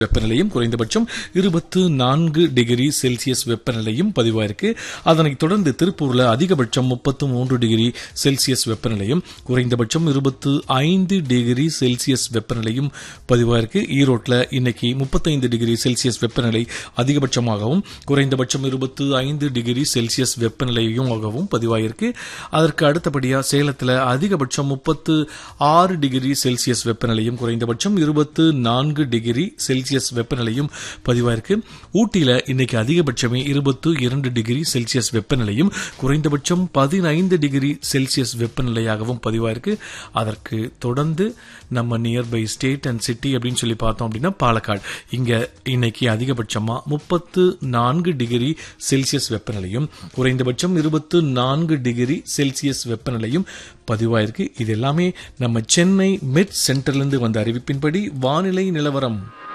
வெப்பநிலையும் குறைந்தபட்சம் இருபத்து நான்கு டிகிரி செல்சியஸ் வெப்பநிலையும் பதிவாயிருக்கு அதனைத் தொடர்ந்து திருப்பூர்ல அதிகபட்சம் முப்பத்து மூன்று டிகிரி செல்சியஸ் வெப்பநிலையும் குறைந்தபட்சம் இருபத்து ஐந்து டிகிரி செல்சியஸ் வெப்பநிலையும் பதிவாயிருக்கு ஈரோட்டில் இன்னைக்கு முப்பத்தைந்து டிகிரி செல்சியஸ் வெப்பநிலை அதிகபட்சமாகவும் குறைந்தபட்சம் இருபத்து ஐந்து டிகிரி செல்சியஸ் வெப்பநிலையுமாகவும் பதிவாயிருக்கு அதற்கு அடுத்தபடியாக சேலத்தில் அதிகபட்சம் முப்பத்து ஆறு டிகிரி செல்சியஸ் வெப்பநிலையும் குறைந்தபட்சம் இருபத்து நான்கு டிகிரி செல்சியஸ் வெப்பநிலையும் பதிவாயிருக்கு ஊட்டியில் இன்னைக்கு அதிகபட்சமே இருபத்து இரண்டு டிகிரி செல்சியஸ் வெப்பநிலையும் குறைந்தபட்சம் பதினைந்து டிகிரி செல்சியஸ் வெப்பநிலையாகவும் பதிவாயிருக்கு அதற்கு தொடர்ந்து நம்ம நியர்பை ஸ்டேட் அண்ட் சிட்டி அப்படின்னு சொல்லி பார்த்தோம் அப்படின்னா பாலக்காடு இங்க இன்னைக்கு அதிகபட்சமா முப்பத்து நான்கு டிகிரி செல்சியஸ் வெப்பநிலையும் குறைந்தபட்சம் இருபத்து நான்கு டிகிரி செல்சியஸ் வெப்பநிலையும் பதிவாயிருக்கு இது எல்லாமே நம்ம சென்னை மெட் சென்டர்லேருந்து வந்த அறிவிப்பின்படி வானிலை நிலவரம்